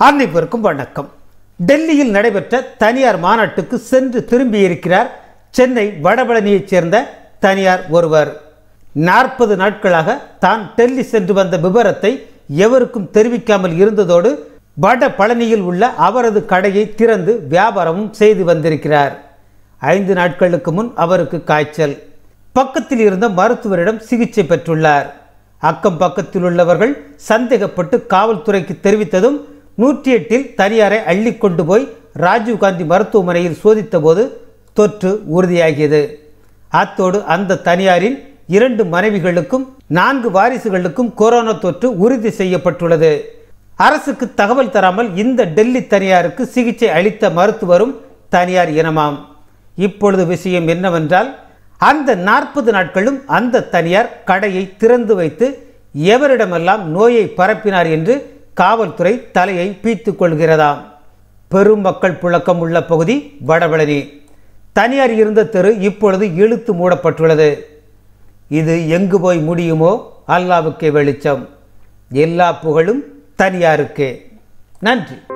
அனைவருக்கும் வணக்கம் டெல்லியில் நடைபெற்ற தனியார் மாநாட்டுக்கு சென்று திரும்பியிருக்கிறார் சென்னை வடபழனியைச் சேர்ந்த தனியார் ஒருவர் நாற்பது நாட்களாக தான் டெல்லி சென்று வந்த விவரத்தை எவருக்கும் தெரிவிக்காமல் இருந்ததோடு வட பழனியில் உள்ள அவரது கடையை திறந்து வியாபாரமும் செய்து வந்திருக்கிறார் ஐந்து நாட்களுக்கு முன் அவருக்கு காய்ச்சல் பக்கத்தில் இருந்த மருத்துவரிடம் சிகிச்சை பெற்றுள்ளார் அக்கம் பக்கத்தில் உள்ளவர்கள் சந்தேகப்பட்டு காவல்துறைக்கு தெரிவித்ததும் நூற்றி எட்டில் தனியாரை அள்ளி கொண்டு போய் ராஜீவ்காந்தி மருத்துவமனையில் சோதித்தபோது தொற்று உறுதியாகியது அத்தோடு அந்த தனியாரின் இரண்டு மனைவிகளுக்கும் நான்கு வாரிசுகளுக்கும் கொரோனா தொற்று உறுதி செய்யப்பட்டுள்ளது அரசுக்கு தகவல் தராமல் இந்த டெல்லி தனியாருக்கு சிகிச்சை அளித்த மருத்துவரும் தனியார் இனமாம் இப்பொழுது விஷயம் என்னவென்றால் அந்த நாற்பது நாட்களும் அந்த தனியார் கடையை திறந்து வைத்து எவரிடமெல்லாம் நோயை பரப்பினார் என்று காவல்துறை தலையை பீத்துக் கொள்கிறதாம் பெரும் மக்கள் புழக்கம் உள்ள பகுதி வடபழனி தனியார் இருந்த தெரு இப்பொழுது இழுத்து மூடப்பட்டுள்ளது இது எங்கு போய் முடியுமோ அல்லாவுக்கே வெளிச்சம் எல்லா புகழும் தனியாருக்கே நன்றி